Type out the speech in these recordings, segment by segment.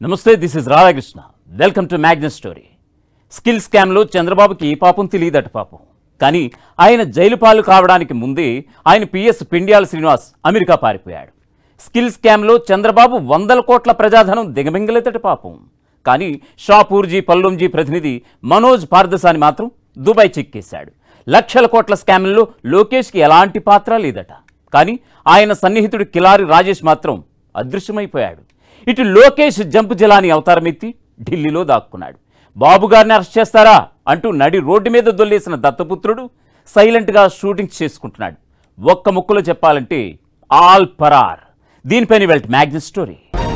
నమస్తే this is Radhakrishna welcome to Magnus story skill స్కామ్లో చంద్రబాబుకి ఏ పాపం తెలియదట పాపం కానీ ఆయన జైలు పాలు కావడానికి ముందే ఆయన పిఎస్ పిండియాల శ్రీనివాస్ అమెరికా పారిపోయాడు స్కిల్ స్కామ్లో చంద్రబాబు వందల కోట్ల ప్రజాధనం దిగమింగలేదట పాపం కానీ షాపూర్జీ పల్లంజీ ప్రతినిధి మనోజ్ పార్దసాని మాత్రం దుబాయ్ చిక్కేశాడు లక్షల కోట్ల స్కామ్లో లోకేష్కి ఎలాంటి పాత్ర లేదట కానీ ఆయన సన్నిహితుడు కిలారి రాజేష్ మాత్రం అదృశ్యమైపోయాడు ఇటు లోకేష్ జంపు జలాని అవతారమెత్తి ఢిల్లీలో దాక్కున్నాడు బాబు గారిని అరెస్ట్ చేస్తారా అంటూ నడి రోడ్డు మీద దొల్లేసిన దత్తపుత్రుడు సైలెంట్గా షూటింగ్ చేసుకుంటున్నాడు ఒక్క ముక్కలో చెప్పాలంటే ఆల్ పరార్ దీనిపైన వెల్ట్ మ్యాగ్నెస్ స్టోరీ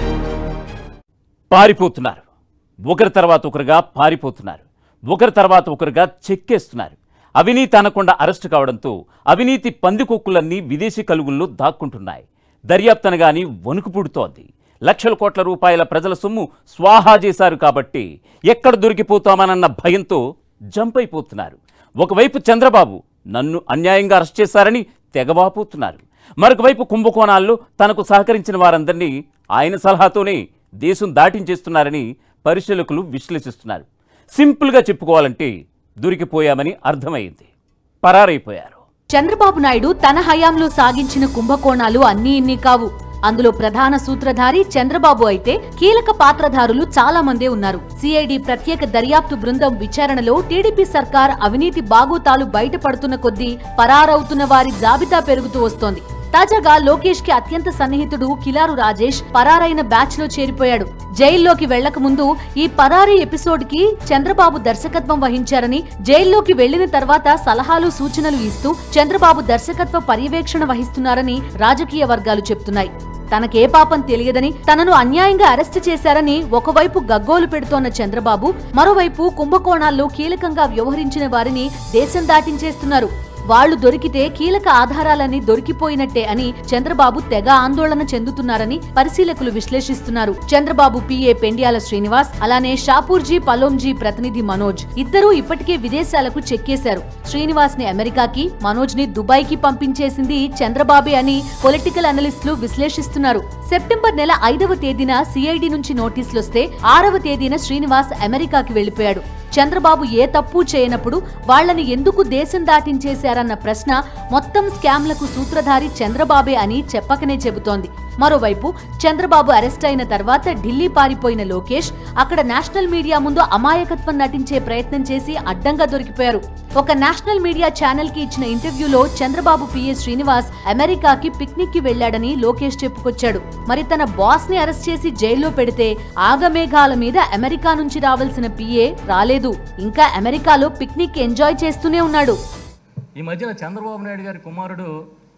పారిపోతున్నారు ఒకరి తర్వాత ఒకరుగా పారిపోతున్నారు ఒకరి తర్వాత ఒకరుగా చెక్కేస్తున్నారు అవినీతి అనకుండా అరెస్టు కావడంతో అవినీతి పందికొక్కులన్నీ విదేశీ కలుగుల్లో దాక్కుంటున్నాయి దర్యాప్తు అనగాని వణుకు పుడుతోంది లక్షల కోట్ల రూపాయల ప్రజల సొమ్ము స్వాహా చేశారు కాబట్టి ఎక్కడ దొరికిపోతామనన్న భయంతో జంప్ అయిపోతున్నారు ఒకవైపు చంద్రబాబు నన్ను అన్యాయంగా అరెస్ట్ చేశారని తెగవాపోతున్నారు మరొక వైపు కుంభకోణాల్లో తనకు సహకరించిన వారందరినీ ఆయన సలహాతోనే దేశం దాటించేస్తున్నారని పరిశీలకులు విశ్లేషిస్తున్నారు సింపుల్గా చెప్పుకోవాలంటే దొరికిపోయామని అర్థమైంది పరారైపోయారు చంద్రబాబు నాయుడు తన హయాంలో సాగించిన కుంభకోణాలు అన్నీ ఇన్ని కావు అందులో ప్రధాన సూత్రధారి చంద్రబాబు అయితే కీలక పాత్రధారులు చాలా మందే ఉన్నారు సిఐడి ప్రత్యేక దర్యాప్తు బృందం విచారణలో టీడీపీ సర్కార్ అవినీతి బాగోతాలు బయటపడుతున్న కొద్దీ పరారవుతున్న వారి జాబితా పెరుగుతూ వస్తోంది తాజాగా లోకేష్ కి అత్యంత సన్నిహితుడు కిలారు రాజేష్ పరారైన బ్యాచ్ లో చేరిపోయాడు జైల్లోకి వెళ్లక ముందు ఈ పరారీ ఎపిసోడ్ కి చంద్రబాబు దర్శకత్వం వహించారని జైల్లోకి వెళ్లిన తర్వాత సలహాలు సూచనలు ఇస్తూ చంద్రబాబు దర్శకత్వ పర్యవేక్షణ వహిస్తున్నారని రాజకీయ వర్గాలు చెప్తున్నాయి తనకే పాపం తెలియదని తనను అన్యాయంగా అరెస్టు చేశారని ఒకవైపు గగ్గోలు పెడుతోన్న చంద్రబాబు మరోవైపు కుంభకోణాల్లో కీలకంగా వ్యవహరించిన వారిని దేశం దాటించేస్తున్నారు వాళ్లు దొరికితే కీలక ఆధారాలన్నీ దొరికిపోయినట్టే అని చంద్రబాబు తెగ ఆందోళన చెందుతున్నారని పరిశీలకులు విశ్లేషిస్తున్నారు చంద్రబాబు పిఏ పెండ్యాల శ్రీనివాస్ అలానే షాపూర్జీ పలోంజీ ప్రతినిధి మనోజ్ ఇద్దరూ ఇప్పటికే విదేశాలకు చెక్కేశారు శ్రీనివాస్ ని అమెరికాకి మనోజ్ ని దుబాయ్ కి పంపించేసింది చంద్రబాబే అని పొలిటికల్ అనలిస్టులు విశ్లేషిస్తున్నారు సెప్టెంబర్ నెల ఐదవ తేదీన సిఐడి నుంచి నోటీసులొస్తే ఆరవ తేదీన శ్రీనివాస్ అమెరికాకి వెళ్లిపోయాడు చంద్రబాబు ఏ తప్పు చేయనప్పుడు వాళ్లను ఎందుకు దేశం దాటించేశారన్న ప్రశ్న మొత్తం స్కామ్లకు సూత్రధారి చంద్రబాబే అని చెప్పకనే చెబుతోంది మరోవైపు చంద్రబాబు అరెస్ట్ అయిన తర్వాత ఢిల్లీ పారిపోయిన లోకేష్ అక్కడ నేషనల్ మీడియా ముందు అమాయకత్వం నటించే ప్రయత్నం చేసి అడ్డంగా దొరికిపోయారు ఒక నేషనల్ మీడియా ఛానల్ కి ఇచ్చిన ఇంటర్వ్యూలో చంద్రబాబు పిఏ శ్రీనివాస్ అమెరికాకి పిక్నిక్ కి వెళ్లాడని లోకేష్ చెప్పుకొచ్చాడు మరి తన బాస్ ని అరెస్ట్ చేసి జైల్లో పెడితే ఆగమేఘాల మీద అమెరికా నుంచి రావాల్సిన పిఏ రాలేదు ఇంకా అమెరికాలో పిక్నిక్ ఎంజాయ్ చేస్తూనే ఉన్నాడు ఈ మధ్యన చంద్రబాబు నాయుడు గారి కుమారుడు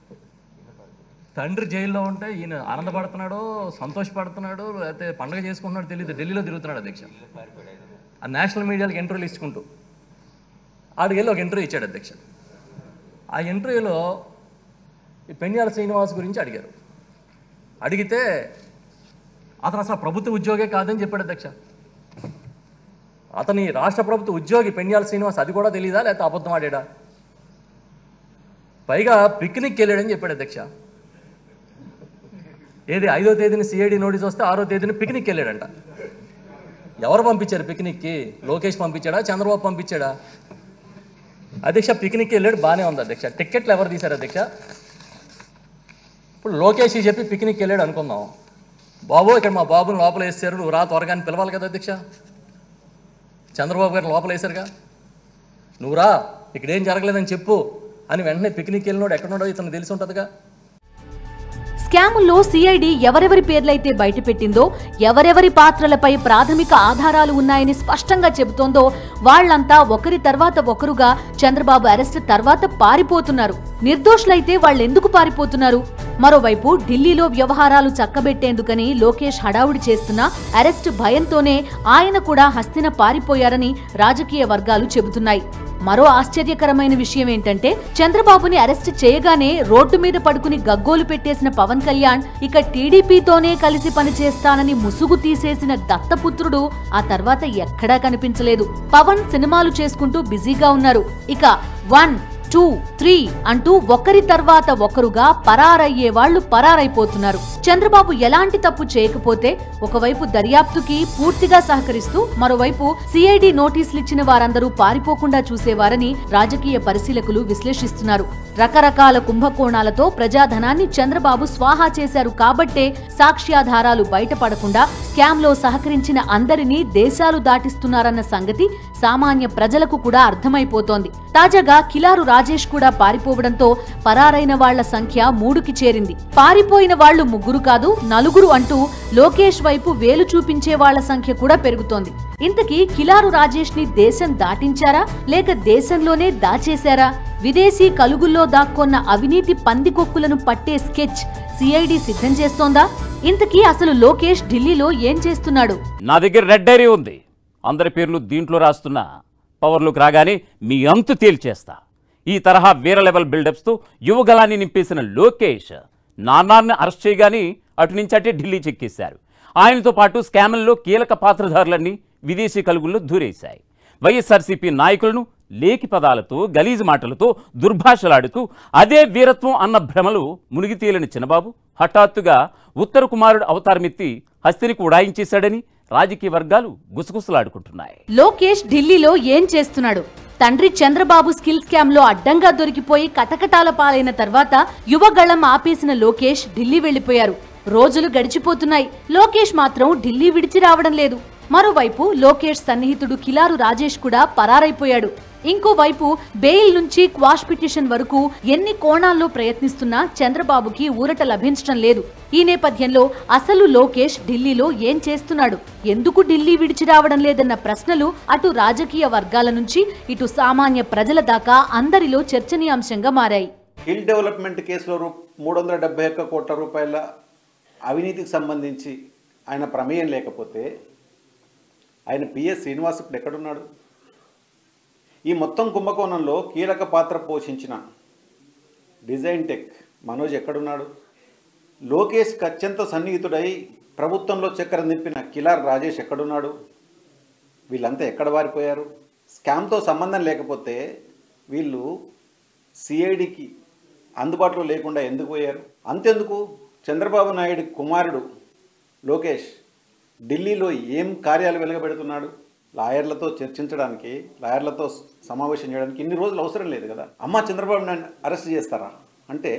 తండ్రి జైల్లో ఉంటే ఈయన ఆనందపడుతున్నాడో సంతోషపడుతున్నాడో లేకపోతే పండగ చేసుకుంటున్నాడో తెలియదు ఢిల్లీలో తిరుగుతున్నాడు అధ్యక్ష ఆ నేషనల్ మీడియాకి ఇంటర్వ్యూలు ఇచ్చుకుంటూ ఆడికి వెళ్ళి ఒక ఇంటర్వ్యూ ఇచ్చాడు అధ్యక్ష ఆ ఇంటర్వ్యూలో ఈ పెన్యాల శ్రీనివాస్ గురించి అడిగారు అడిగితే అతను అసలు ప్రభుత్వ ఉద్యోగే కాదని చెప్పాడు అధ్యక్ష అతని రాష్ట్ర ప్రభుత్వ ఉద్యోగి పెన్యాల శ్రీనివాస్ అది కూడా తెలియదా లేకపోతే అబద్ధం ఆడాడా పైగా పిక్నిక్ వెళ్ళాడని చెప్పాడు అధ్యక్ష ఏది ఐదో తేదీని సిఐడి నోటీస్ వస్తే ఆరో తేదీని పిక్నిక్ వెళ్ళాడంట ఎవరు పంపించారు పిక్నిక్కి లోకేష్ పంపించాడా చంద్రబాబు పంపించాడా అధ్యక్ష పిక్నిక్ వెళ్ళాడు బాగానే ఉంది అధ్యక్ష టికెట్లు ఎవరు తీశారు అధ్యక్ష ఇప్పుడు లోకేష్ చెప్పి పిక్నిక్ వెళ్ళాడు అనుకుందాం బాబు ఇక్కడ మా బాబుని లోపల వేసారు నువ్వు రా త్వరగా అని పిలవాలి కదా అధ్యక్ష చంద్రబాబు గారు లోపల వేశారుగా నువ్వు రా ఇక్కడ ఏం జరగలేదని చెప్పు అని వెంటనే పిక్నిక్ వెళ్ళినోడు ఎక్కడున్నాడో ఇతను తెలిసి ఉంటుందిగా స్కాముల్లో సిఐడి ఎవరెవరి పేర్లైతే బయటపెట్టిందో ఎవరెవరి పాత్రలపై ప్రాథమిక ఆధారాలు ఉన్నాయని స్పష్టంగా చెబుతోందో వాళ్లంతా ఒకరి తర్వాత ఒకరుగా చంద్రబాబు అరెస్ట్ తర్వాత పారిపోతున్నారు నిర్దోషులైతే వాళ్ళెందుకు పారిపోతున్నారు మరోవైపు ఢిల్లీలో వ్యవహారాలు చక్కబెట్టేందుకని లోకేష్ హడావుడి చేస్తున్న అరెస్ట్ భయంతోనే ఆయన కూడా హస్తిన పారిపోయారని రాజకీయ వర్గాలు చెబుతున్నాయి మరో ఆశ్చర్యకరమైన విషయం ఏంటంటే చంద్రబాబుని అరెస్ట్ చేయగానే రోడ్డు మీద పడుకుని గగ్గోలు పెట్టేసిన పవన్ కళ్యాణ్ ఇక టీడీపీతోనే కలిసి పనిచేస్తానని ముసుగు తీసేసిన దత్తపుత్రుడు ఆ తర్వాత ఎక్కడా కనిపించలేదు పవన్ సినిమాలు చేసుకుంటూ బిజీగా ఉన్నారు ఇక వన్ టూ త్రీ అంటూ ఒకరి తర్వాత ఒకరుగా పరారయ్యే వాళ్ళు పరారైపోతున్నారు చంద్రబాబు ఎలాంటి తప్పు చేయకపోతే ఒకవైపు దర్యాప్తుకి పూర్తిగా సహకరిస్తూ మరోవైపు సిఐడి నోటీసులు ఇచ్చిన వారందరూ పారిపోకుండా చూసేవారని రాజకీయ పరిశీలకులు విశ్లేషిస్తున్నారు రకరకాల కుంభకోణాలతో ప్రజాధనాన్ని చంద్రబాబు స్వాహా చేశారు కాబట్టే సాక్ష్యాధారాలు బయటపడకుండా స్కామ్ లో సహకరించిన అందరినీ దేశాలు దాటిస్తున్నారన్న సంగతి సామాన్య ప్రజలకు కూడా అర్థమైపోతోంది తాజాగా కిలారు రాజేష్ కూడా పారిపోవడంతో పరారైన వాళ్ల సంఖ్య మూడుకి చేరింది పారిపోయిన వాళ్లు ముగ్గురు కాదు నలుగురు అంటూ లోకేష్ వైపు వేలు చూపించే వాళ్ల సంఖ్య కూడా పెరుగుతోంది ఇంతకీ కిలారు రాజేష్ ని దేశం దాటించారా లేక దేశంలోనే దాచేశారా విదేశీ కలుగుల్లో దాక్కొన్న అవినీతి పందికొక్కులను పట్టే స్కెచ్ సిఐడి సిద్ధం చేస్తోందా ఇంతకీ అసలు లోకేష్ ఢిల్లీలో ఏం చేస్తున్నాడు నా దగ్గర రెడ్ డైరీ ఉంది అందరి పేర్లు దీంట్లో రాస్తున్నా పవర్లోకి రాగానే మీ అంతు తేల్చేస్తా ఈ తరహా వేరే లెవెల్ బిల్డప్స్తో యువగలాన్ని నింపేసిన లోకేష్ నాన్నాన్ని అరెస్ట్ చేయగానే అటు నుంచి అటే ఢిల్లీ చెక్కేశారు ఆయనతో పాటు స్కామ్లలో కీలక పాత్రధారులన్నీ విదేశీ కలుగుల్లో దూరేశాయి వైఎస్ఆర్సీపీ నాయకులను లేకి పదాలతో గలీజు మాటలతో దుర్భాషలాడుతూ అదే వీరత్వం అన్న భ్రమలు మునిగి తేలిన చిన్నబాబు హఠాత్తుగా ఉత్తర కుమారుడు అవతారమెత్తి హస్తినికి ఉడాయించేశాడని రాజకీయ వర్గాలు గుసగుసలాడుకుంటున్నాయి లోకేష్ ఢిల్లీలో ఏం చేస్తున్నాడు తండ్రి చంద్రబాబు స్కిల్ స్కామ్ లో అడ్డంగా దొరికిపోయి కటకటాల పాలైన తర్వాత యువగళం ఆపేసిన లోకేష్ ఢిల్లీ వెళ్లిపోయారు రోజులు గడిచిపోతున్నాయి లోకేష్ మాత్రం ఢిల్లీ విడిచి రావడం లేదు మరోవైపు లోకేష్ సన్నిహితుడు కిలారు రాజేష్ కూడా పరారైపోయాడు ఇంకోవైపు బెయిల్ నుంచి క్వాష్ పిటిషన్ వరకు ఎన్ని కోణాల్లో ప్రయత్నిస్తున్నా చంద్రబాబుకి ఊరట లభించడం లేదు ఈ నేపథ్యంలో అసలు లోకేష్ ఢిల్లీలో ఏం చేస్తున్నాడు ఎందుకు ఢిల్లీ విడిచి రావడం లేదన్న ప్రశ్నలు అటు రాజకీయ వర్గాల నుంచి ఇటు సామాన్య ప్రజల దాకా అందరిలో చర్చనీయాంశంగా మారాయి హిల్ డెవలప్మెంట్ కేసులో రూ మూడు వందల డెబ్బై ఒక్క కోట్ల రూపాయల అవినీతికి సంబంధించి ఆయన ప్రమేయం లేకపోతే ఆయన పిఎస్ శ్రీనివాస్ ఇప్పుడు ఎక్కడున్నాడు ఈ మొత్తం కుంభకోణంలో కీలక పాత్ర పోషించిన డిజైన్ టెక్ మనోజ్ ఎక్కడున్నాడు లోకేష్కి అత్యంత సన్నిహితుడై ప్రభుత్వంలో చక్కెర నింపిన కిలార్ రాజేష్ ఎక్కడున్నాడు వీళ్ళంతా ఎక్కడ వారిపోయారు స్కామ్తో సంబంధం లేకపోతే వీళ్ళు సిఐడికి అందుబాటులో లేకుండా ఎందుకు పోయారు అంతెందుకు చంద్రబాబు నాయుడు కుమారుడు లోకేష్ ఢిల్లీలో ఏం కార్యాలు వెలుగబెడుతున్నాడు లాయర్లతో చర్చించడానికి లాయర్లతో సమావేశం చేయడానికి ఇన్ని రోజులు అవసరం లేదు కదా అమ్మ చంద్రబాబు నాయుడు అరెస్ట్ చేస్తారా అంటే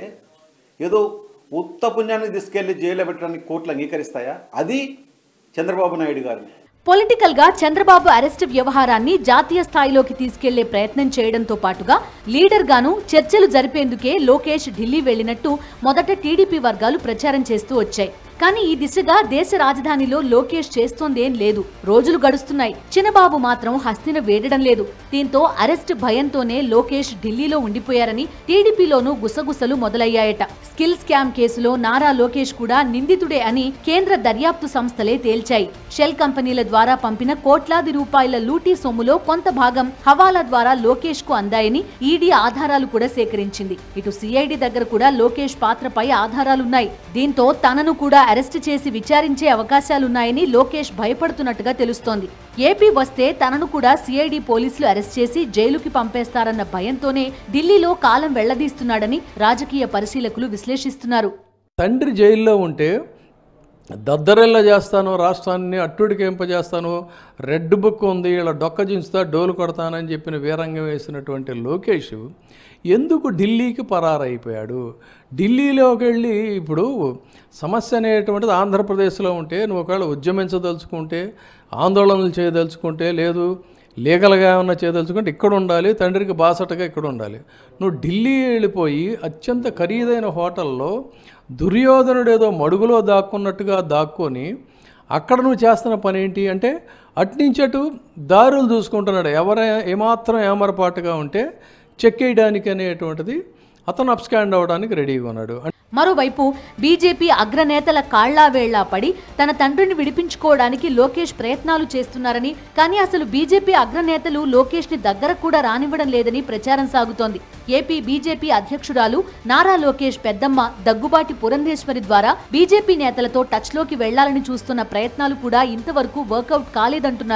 ఏదో ఉత్త పుణ్యాన్ని తీసుకెళ్లి జైల్లో పెట్టడానికి కోర్టులు అంగీకరిస్తాయా అది చంద్రబాబు నాయుడు గారు పొలిటికల్ గా చంద్రబాబు అరెస్ట్ వ్యవహారాన్ని జాతీయ స్థాయిలోకి తీసుకెళ్లే ప్రయత్నం చేయడంతో పాటుగా లీడర్ గాను చర్చలు జరిపేందుకే లోకేష్ ఢిల్లీ వెళ్లినట్టు మొదట టీడీపీ వర్గాలు ప్రచారం చేస్తూ వచ్చాయి కానీ ఈ దిశగా దేశ రాజధానిలో లోకేష్ చేస్తోందేం లేదు రోజులు గడుస్తున్నాయి చిన్నబాబు మాత్రం హస్తిన వేడడం లేదు దీంతో అరెస్ట్ భయంతోనే లోకేష్ ఢిల్లీలో ఉండిపోయారని టీడీపీలోనూ గుసగుసలు మొదలయ్యాయట స్కిల్ స్కామ్ కేసులో నారా లోకేష్ కూడా నిందితుడే అని కేంద్ర దర్యాప్తు సంస్థలే తేల్చాయి షెల్ కంపెనీల ద్వారా పంపిన కోట్లాది రూపాయల లూటీ సొమ్ములో కొంత భాగం హవాలా ద్వారా లోకేష్ కు అందాయని ఈడీ ఆధారాలు కూడా సేకరించింది ఇటు సిఐడి దగ్గర కూడా లోకేష్ పాత్రపై ఆధారాలున్నాయి దీంతో తనను కూడా అరెస్ట్ చేసి విచారించే అవకాశాలున్నాయని లోకేష్ భయపడుతున్నట్టుగా తెలుస్తోంది ఏపీ వస్తే తనను కూడా సిఐడి పోలీసులు అరెస్ట్ చేసి జైలుకి పంపేస్తారన్న భయంతోనే ఢిల్లీలో కాలం వెళ్లదీస్తున్నాడని రాజకీయ పరిశీలకులు విశ్లేషిస్తున్నారు తండ్రి జైల్లో ఉంటే దద్దరెల్లా చేస్తాను రాష్ట్రాన్ని అట్టుడికింపజేస్తాను రెడ్ బుక్ ఉంది ఇలా డొక్క జించుతా డోలు కొడతానని చెప్పిన వీరంగం వేసినటువంటి లోకేష్ ఎందుకు ఢిల్లీకి పరారైపోయాడు ఢిల్లీలోకి వెళ్ళి ఇప్పుడు సమస్య అనేటువంటిది ఆంధ్రప్రదేశ్లో ఉంటే నువ్వు ఒకవేళ ఉద్యమించదలుచుకుంటే ఆందోళనలు చేయదలుచుకుంటే లేదు లీగల్గా ఏమన్నా చేయదలుచుకుంటే ఇక్కడ ఉండాలి తండ్రికి బాసటగా ఇక్కడ ఉండాలి నువ్వు ఢిల్లీ వెళ్ళిపోయి అత్యంత ఖరీదైన హోటల్లో దుర్యోధనుడు ఏదో మడుగులో దాక్కున్నట్టుగా దాక్కొని అక్కడ నువ్వు చేస్తున్న పని ఏంటి అంటే అట్నుంచి అటు దారులు చూసుకుంటున్నాడు ఎవర ఏమాత్రం ఏమరపాటుగా ఉంటే చెక్ వేయడానికి అనేటువంటిది అతను అప్స్కాండ్ అవ్వడానికి రెడీగా ఉన్నాడు మరోవైపు బీజేపీ అగ్రనేతల కాళ్లా వేళ్లా పడి తన తండ్రిని విడిపించుకోవడానికి లోకేష్ ప్రయత్నాలు చేస్తున్నారని కానీ అసలు బీజేపీ అగ్రనేతలు లోకేష్ ని దగ్గర కూడా రానివ్వడం లేదని ప్రచారం సాగుతోంది ఏపీ బీజేపీ అధ్యక్షురాలు నారా లోకేష్ పెద్దమ్మ దగ్గుబాటి పురంధేశ్వరి ద్వారా బీజేపీ నేతలతో టచ్లోకి వెళ్లాలని చూస్తున్న ప్రయత్నాలు కూడా ఇంతవరకు వర్కౌట్ కాలేదంటున్నారు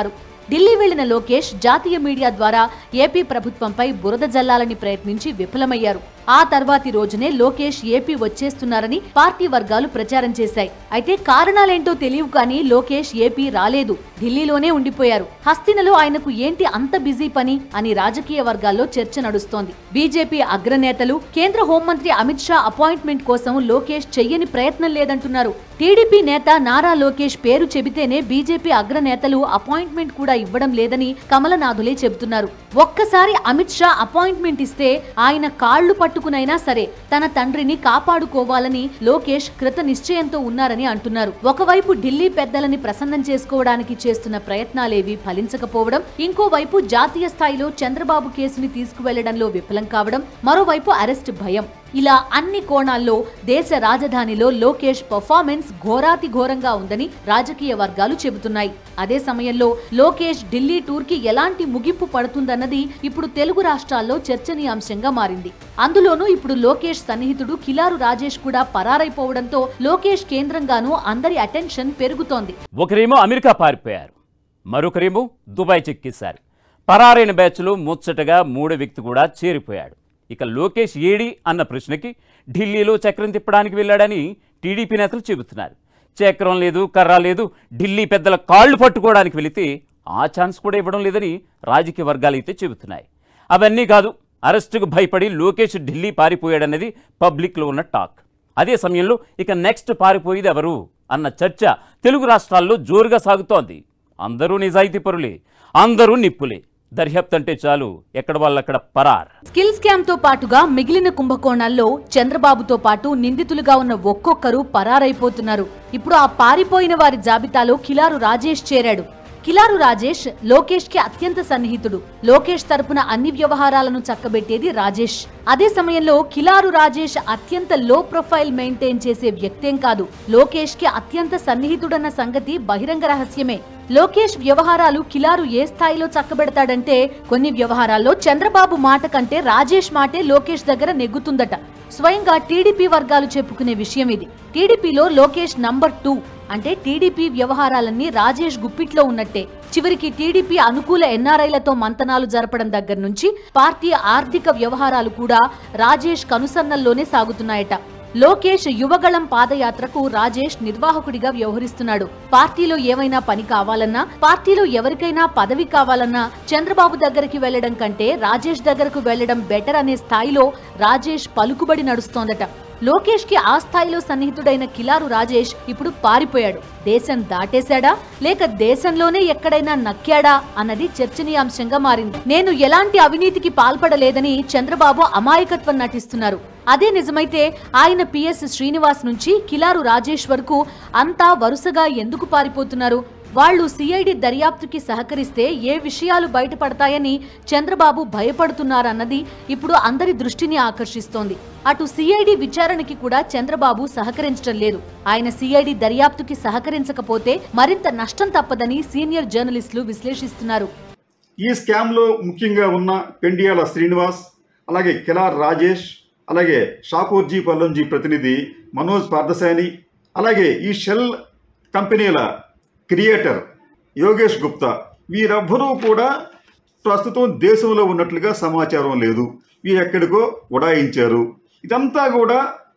ఢిల్లీ వెళ్లిన లోకేష్ జాతీయ మీడియా ద్వారా ఏపీ ప్రభుత్వంపై బురద జల్లాలని ప్రయత్నించి విఫలమయ్యారు ఆ తర్వాతి రోజునే లోకేష్ ఏపీ వచ్చేస్తున్నారని పార్టీ వర్గాలు ప్రచారం చేశాయి అయితే కారణాలేంటో తెలియవు కానీ లోకేష్ ఏపీ రాలేదు ఢిల్లీలోనే ఉండిపోయారు హస్తినలో ఆయనకు ఏంటి అంత బిజీ పని అని రాజకీయ వర్గాల్లో చర్చ నడుస్తోంది బీజేపీ అగ్రనేతలు కేంద్ర హోంమంత్రి అమిత్ షా అపాయింట్మెంట్ కోసం లోకేష్ చెయ్యని ప్రయత్నం లేదంటున్నారు టీడీపీ నేత నారా లోకేష్ పేరు చెబితేనే బీజేపీ అగ్రనేతలు అపాయింట్మెంట్ కూడా ఇవ్వడం లేదని కమలనాథులే చెబుతున్నారు ఒక్కసారి అమిత్ షా అపాయింట్మెంట్ ఇస్తే ఆయన కాళ్లు పట్టుకునైనా సరే తన తండ్రిని కాపాడుకోవాలని లోకేష్ కృత నిశ్చయంతో ఉన్నారని అంటున్నారు ఒకవైపు ఢిల్లీ పెద్దలని ప్రసన్నం చేసుకోవడానికి చేస్తున్న ప్రయత్నాలేవి ఫలించకపోవడం ఇంకోవైపు జాతీయ స్థాయిలో చంద్రబాబు కేసుని తీసుకువెళ్లడంలో విఫలం కావడం మరోవైపు అరెస్ట్ భయం ఇలా అన్ని కోణాల్లో దేశ రాజధానిలో లోకేష్ పర్ఫార్మెన్స్ ఘోరాతి ఘోరంగా ఉందని రాజకీయ వర్గాలు చెబుతున్నాయి అదే సమయంలో లోకేష్ ఢిల్లీ టూర్ కి ఎలాంటి ముగింపు పడుతుందన్నది ఇప్పుడు తెలుగు రాష్ట్రాల్లో చర్చనీయాంశంగా మారింది అందులోనూ ఇప్పుడు లోకేష్ సన్నిహితుడు కిలారు రాజేష్ కూడా పరారైపోవడంతో లోకేష్ కేంద్రంగానూ అందరి అటెన్షన్ పెరుగుతోంది ఒకరేమో అమెరికా పారిపోయారు మరొకరేమో దుబాయ్ చెక్కేశారు పరారైన బ్యాచ్లో ముచ్చటగా మూడో వ్యక్తి కూడా చేరిపోయాడు ఇక లోకేష్ ఏడి అన్న ప్రశ్నకి ఢిల్లీలో చక్రం తిప్పడానికి వెళ్ళాడని టీడీపీ నేతలు చెబుతున్నారు చక్రం లేదు కర్ర లేదు ఢిల్లీ పెద్దల కాళ్ళు పట్టుకోవడానికి వెళితే ఆ ఛాన్స్ కూడా ఇవ్వడం లేదని రాజకీయ వర్గాలు అయితే చెబుతున్నాయి అవన్నీ కాదు అరెస్టుకు భయపడి లోకేష్ ఢిల్లీ పారిపోయాడన్నది పబ్లిక్లో ఉన్న టాక్ అదే సమయంలో ఇక నెక్స్ట్ పారిపోయేది ఎవరు అన్న చర్చ తెలుగు రాష్ట్రాల్లో జోరుగా సాగుతోంది అందరూ నిజాయితీ పరులే అందరూ నిప్పులే దర్యాప్తు అంటే చాలు ఎక్కడ వాళ్ళక్కడ పరార్ స్కిల్ స్కామ్ తో పాటుగా మిగిలిన కుంభకోణాల్లో చంద్రబాబుతో పాటు నిందితులుగా ఉన్న ఒక్కొక్కరు పరారైపోతున్నారు ఇప్పుడు ఆ పారిపోయిన వారి జాబితాలో కిలారు రాజేష్ చేరాడు కిలారు రాజేష్ లోకేష్ కి అత్యంత సన్నిహితుడు లోకేష్ తరపున అన్ని వ్యవహారాలను చక్కబెట్టేది రాజేష్ అదే సమయంలో కిలారు రాజేష్ అత్యంత లో ప్రొఫైల్ మెయింటైన్ చేసే వ్యక్తేం కాదు లోకేష్ కి అత్యంత సన్నిహితుడన్న సంగతి బహిరంగ రహస్యమే లోకేష్ వ్యవహారాలు కిలారు ఏ స్థాయిలో చక్కబెడతాడంటే కొన్ని వ్యవహారాల్లో చంద్రబాబు మాట కంటే రాజేష్ మాటే లోకేష్ దగ్గర నెగ్గుతుందట స్వయంగా టీడీపీ వర్గాలు చెప్పుకునే విషయం ఇది టీడీపీలో లోకేష్ నంబర్ టూ అంటే టీడీపీ వ్యవహారాలన్నీ రాజేష్ గుప్పిట్లో ఉన్నట్టే చివరికి టీడీపీ అనుకూల ఎన్ఆర్ఐలతో మంతనాలు జరపడం దగ్గర నుంచి పార్టీ ఆర్థిక వ్యవహారాలు కూడా రాజేష్ కనుసన్నల్లోనే సాగుతున్నాయట లోకేష్ యువగళం పాదయాత్రకు రాజేష్ నిర్వాహకుడిగా వ్యవహరిస్తున్నాడు పార్టీలో ఏమైనా పని కావాలన్నా పార్టీలో ఎవరికైనా పదవి కావాలన్నా చంద్రబాబు దగ్గరికి వెళ్లడం కంటే రాజేష్ దగ్గరకు వెళ్లడం బెటర్ అనే స్థాయిలో రాజేష్ పలుకుబడి నడుస్తోందట లోకేష్ కి ఆ స్థాయిలో సన్నిహితుడైన కిలారు రాజేష్ ఇప్పుడు పారిపోయాడు దేశం దాటేశాడా లేక దేశంలోనే ఎక్కడైనా నక్కాడా అన్నది చర్చనీయాంశంగా మారింది నేను ఎలాంటి అవినీతికి పాల్పడలేదని చంద్రబాబు అమాయకత్వం నటిస్తున్నారు అదే నిజమైతే ఆయన పిఎస్ శ్రీనివాస్ నుంచి కిలారు రాజేష్ వరకు అంతా వరుసగా ఎందుకు పారిపోతున్నారు వాళ్ళు సిఐడి దర్యాప్తుకి సహకరిస్తే ఏ విషయాలు బయటపడతాయని చంద్రబాబు భయపడుతున్నారన్నది ఇప్పుడు అందరి దృష్టిని ఆకర్షిస్తోంది అటు సిఐడి విచారణకి కూడా చంద్రబాబు సహకరించడం లేదు ఆయన సిఐడి దర్యాప్తుకి సహకరించకపోతే మరింత నష్టం తప్పదని సీనియర్ జర్నలిస్టులు విశ్లేషిస్తున్నారు ఈ స్కామ్లో ముఖ్యంగా ఉన్న పెండియాల శ్రీనివాస్ అలాగే కిలార్ రాజేష్ అలాగే షాపూర్జీ పల్లంజీ ప్రతినిధి మనోజ్ పార్థసాని అలాగే ఈ షెల్ కంపెనీల క్రియేటర్ యోగేష్ గుప్తా వీరెవ్వరూ కూడా ప్రస్తుతం దేశంలో ఉన్నట్లుగా సమాచారం లేదు వీరు ఎక్కడికో ఉడాయించారు ఇదంతా కూడా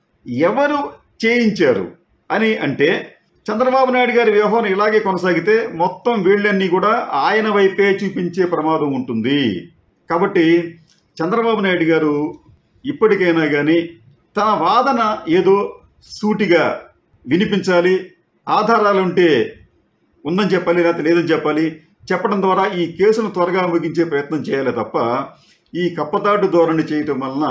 ఎవరు చేయించారు అని అంటే చంద్రబాబు నాయుడు గారి వ్యవహారం ఇలాగే కొనసాగితే మొత్తం వీళ్ళన్నీ కూడా ఆయన వైపే చూపించే ప్రమాదం ఉంటుంది కాబట్టి చంద్రబాబు నాయుడు గారు ఇప్పటికైనా కానీ తన వాదన ఏదో సూటిగా వినిపించాలి ఆధారాలుంటే ఉందని చెప్పాలి లేకపోతే లేదని చెప్పాలి చెప్పడం ద్వారా ఈ కేసును త్వరగా ముగించే ప్రయత్నం చేయాలి తప్ప ఈ కప్పతాడు ధోరణి చేయటం వలన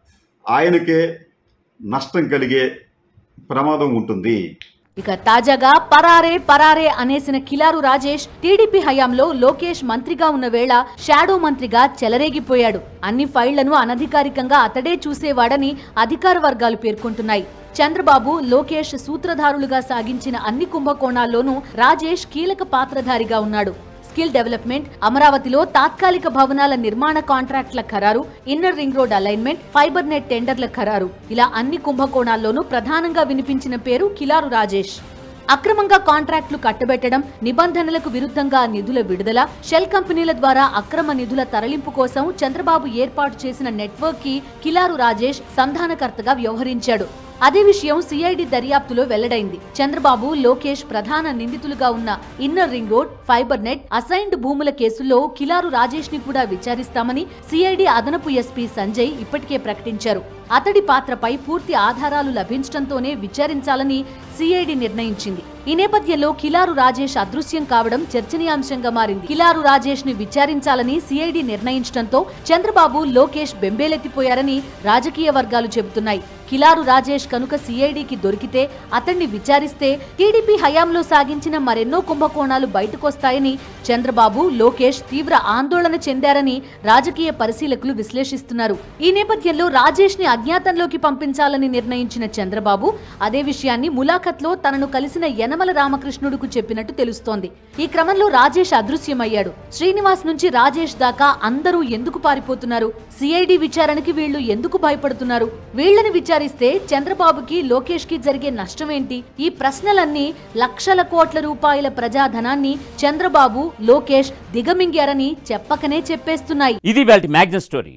ఆయనకే నష్టం కలిగే ప్రమాదం ఉంటుంది ఇక తాజాగా పరారే పరారే అనేసిన కిలారు రాజేష్ టీడీపీ హయాంలో లోకేష్ మంత్రిగా ఉన్న వేళ షాడో మంత్రిగా చెలరేగిపోయాడు అన్ని ఫైళ్లను అనధికారికంగా అతడే చూసేవాడని అధికార వర్గాలు పేర్కొంటున్నాయి చంద్రబాబు లోకేష్ సూత్రధారులుగా సాగించిన అన్ని కుంభకోణాల్లోనూ రాజేష్ కీలక పాత్రధారిగా ఉన్నాడు స్కిల్ డెవలప్మెంట్ అమరావతిలో తాత్కాలిక భవనాల నిర్మాణ కాంట్రాక్టుల ఖరారు inner ring road alignment fibre net టెండర్ల ఖరారు ఇలా అన్ని కుంభకోణాల్లోనూ ప్రధానంగా వినిపించిన పేరు కిలారు రాజేష్ అక్రమంగా కాంట్రాక్టులు కట్టబెట్టడం నిబంధనలకు విరుద్ధంగా నిధుల విడుదల షెల్ కంపెనీల ద్వారా అక్రమ నిధుల తరలింపు కోసం చంద్రబాబు ఏర్పాటు చేసిన నెట్వర్క్ కి కిలారు రాజేష్ సంధానకర్తగా వ్యవహరించాడు అదే విషయం సిఐడి దర్యాప్తులో వెల్లడైంది చంద్రబాబు లోకేష్ ప్రధాన నిందితులుగా ఉన్న inner ring road fibre net assigned భూముల కేసుల్లో కిలారు రాజేష్ ని కూడా విచారిస్తామని సిఐడి అదనపు ఎస్పీ సంజయ్ ఇప్పటికే ప్రకటించారు అతడి పాత్రపై పూర్తి ఆధారాలు లభించడంతోనే విచారించాలని సిఐడి నిర్ణయించింది ఈ నేపథ్యంలో కిలారు రాజేష్ అదృశ్యం కావడం చర్చనీయాంశంగా మారింది కిలారు రాజేష్ ని విచారించాలని సిఐడి నిర్ణయించడంతో చంద్రబాబు లోకేష్ బెంబేలెత్తిపోయారని రాజకీయ వర్గాలు చెబుతున్నాయి కిలారు రాజేష్ కనుక సిఐడికి దొరికితే అతన్ని విచారిస్తే టీడీపీ హయాంలో సాగించిన మరెన్నో కుంభకోణాలు బయటకొస్తాయని చంద్రబాబు లోకేష్ తీవ్ర ఆందోళన చెందారని రాజకీయ పరిశీలకులు విశ్లేషిస్తున్నారు ఈ నేపథ్యంలో రాజేష్ ని అజ్ఞాతంలోకి పంపించాలని నిర్ణయించిన చంద్రబాబు అదే విషయాన్ని ములాఖత్లో తనను కలిసిన యనమల రామకృష్ణుడుకు చెప్పినట్టు తెలుస్తోంది ఈ క్రమంలో రాజేష్ అదృశ్యమయ్యాడు శ్రీనివాస్ నుంచి రాజేష్ దాకా అందరూ ఎందుకు పారిపోతున్నారు సిఐడి విచారణకి వీళ్ళు ఎందుకు భయపడుతున్నారు వీళ్ళని విచారిస్తే చంద్రబాబుకి లోకేష్ కి జరిగే నష్టమేంటి ఈ ప్రశ్నలన్నీ లక్షల కోట్ల రూపాయల ప్రజాధనాన్ని చంద్రబాబు లోకేష్ దిగమింగారని చెప్పకనే చెప్పేస్తున్నాయి ఇది వాటి మ్యాగ్నెట్ స్టోరీ